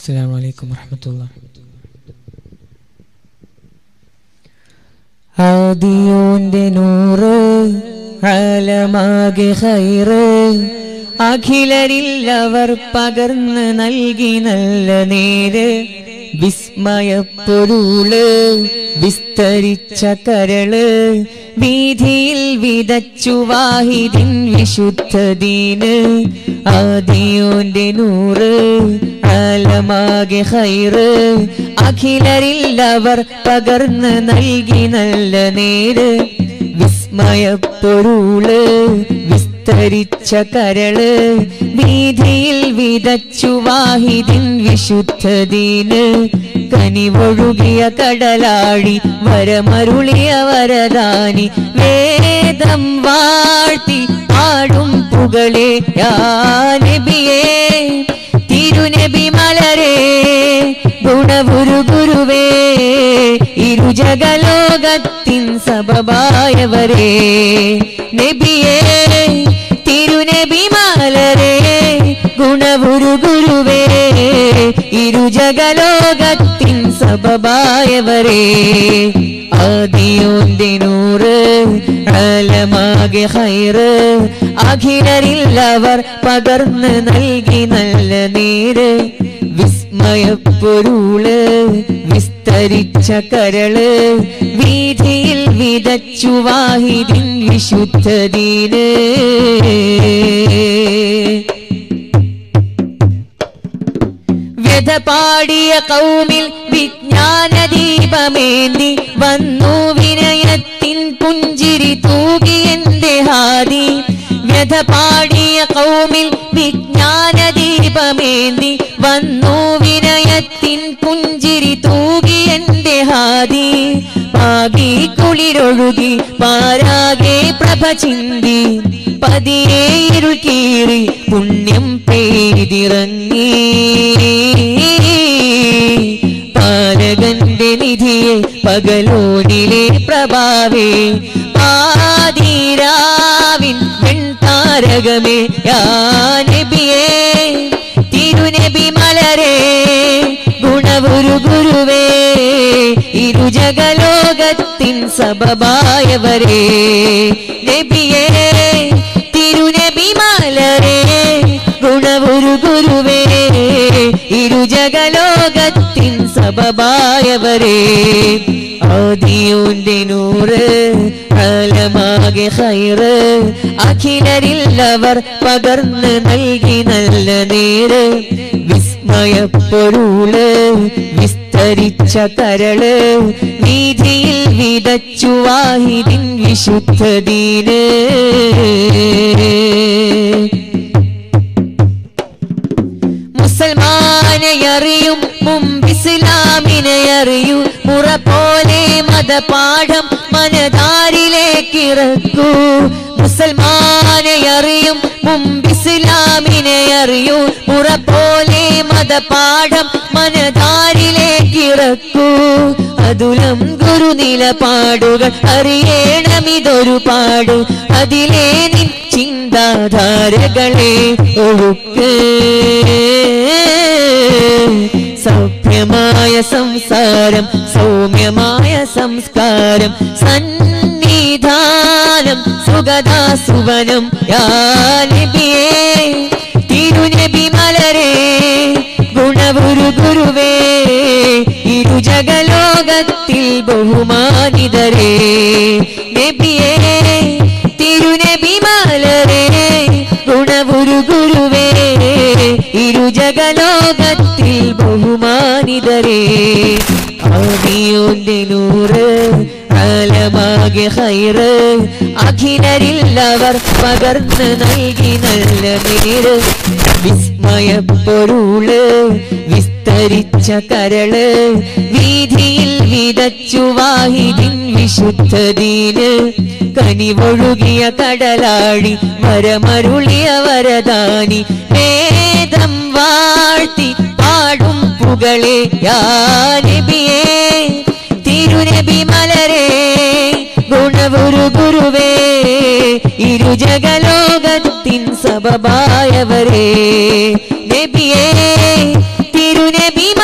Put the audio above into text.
السلام عليكم ورحمة الله ആദിയോന്റെ നൂറ് ആലമാകെ ഹൈറ് അഖിലരിൽ അവർ പകർന്ന് നൽകി നല്ല നേര് വിസ്മയപ്പൊരുള് വിസ്തരിച്ച കരള് വീതിയിൽ വിതച്ചു വാഹിദിൻ വിശുദ്ധദീന് ആദിയോന്റെ നൂറ് ആലമാകെ ഹൈറ് അഖിലരിൽ അവർ പകർന്ന് നൽകി നല്ല നേര് വിസ്മയപ്പൊരുള് വിസ്തരിച്ച കരള് വീതിയിൽ വിതച്ചു വാഹിദിൻ വിശുദ്ധദീന് കനിവൊഴുകിയ കടലാഴി വരമരുളിയ വരദാനി വേദം വാഴ്ത്തി പാടും പുകളെ യാ നബിയേ തിരുനബി മലരേ ഗുണഗുരു ഗുരുവേ ഇരുജഗലോകത്തിൻ സബബായവരേ നബിയേ തിരുനബി മലരേ ഗുണഗുരു ഗുരുവേ ഇരുജഗലോകത്തിൻ സബബായവരേ ആദിയോന്റെ നൂറ് ആലമാകെ ഹൈറ് അഖിലരിൽ അവർ പകർന്ന് നൽകി നല്ല നേര് വിസ്മയപ്പൊരുള് വിസ്തരിച്ച കരള് വീതിയിൽ വിതച്ചു വാഹിദിൻ വിശുദ്ധദീന് വ്യഥ പാടിയ കൗമിൽ വിജ്ഞാന ദീപമേന്തി വന്നു വിനയത്തിൻ പുഞ്ചിരി തൂകി എന്റെ ഹാദി വ്യഥ പാടിയ കൗമിൽ വിജ്ഞാന ദീപമേന്തി വന്നു വിനയത്തിൻ പുഞ്ചിരി തൂകി എന്റെ ഹാദി പാകി കുളിരൊഴുകി പാരാകെ പ്രഭ ചിന്തി പതിയെ ഇരുൾ കീറി പുണ്യം പെയ്തിറങ്ങി പാലകന്റെ നിധിയെ പകലോനിലെ പ്രഭാവേ പാതിരാവിൻ വെൺതാരകമേ യാ നബിയേ തിരുനബി മലരേ ഗുണഗുരു ഗുരുവേ ഇരുജഗലോകത്തിൻ സബബായവരേ നബിയേ തിരുനബി മലരേ ഗുണഗുരു ഗുരുവേ ഇരുജഗലോകത്തിൻ സബബായവരേ ആദിയോന്റെ നൂറ് ആലമാകെ ഹൈറ് അഖിലരിൽ അവർ പകർന്ന് നൽകി നല്ല നേര് വിസ്മയപ്പൊരുള് വിസ്തരിച്ച കരള് വീതിയിൽ വിതച്ചു വാഹിദിൻ വിശുദ്ധദീന് മുസൽമാനെ അറിയും മുമ്പ് ഇസ്ലാമിനെ അറിയൂ മുറ പോലെ മതപാഠം മനതാരിലേക്ക് ഇറക്കൂ മുസൽമാനെ അറിയും മുമ്പ് ഇസ്ലാമിനെ അറിയൂ മുറ പോലെ മതപാഠം മനതാരിലേക്ക് ഇറക്കൂ അതുലം ഗുരു നിലപാടുകൾ അറിയണമിതൊരു പാട് അതിലേ നിൻ ചിന്താധാരകളെ ഒഴുക്ക് സഭ്യമായ സംസാരം സൗമ്യമായ സംസ്കാരം സന്നിധാനം സുഗതാസുവനം യാനബിയേ തിരുനബി മലരേ ഗുണഗുരു ഗുരുവേ ഇരുജഗലോകത്തിൽ ബഹുമാനിതരേ നബിയേ തിരുനബി മലരേ ഗുണഗുരു ഗുരുവേ ഇരുജഗലോകത്തിൽ ബഹുമാനിതരേ ആദിയോന്റെ നൂറ് ആലമാകെ ഹൈറ് അഖിലരിൽ അവർ പകർന്ന് നൽകി നല്ല നേര് വിസ്മയപ്പൊരുള് വിസ്തരിച്ച കരള് വീതിയിൽ വിതച്ചു വാഹിദിൻ വിശുദ്ധദീന് കനിവൊഴുകിയ കടലാഴി വരമരുളിയ വരദാനി വേദം വാഴ്ത്തി പാടും പുകളെ യാ നബിയേ തിരുനബി മലരേ ഗുണഗുരു ഗുരുവേ ഇരുജഗലോകത്തിൻ സബബായവരേ നബിയേ തിരു നബി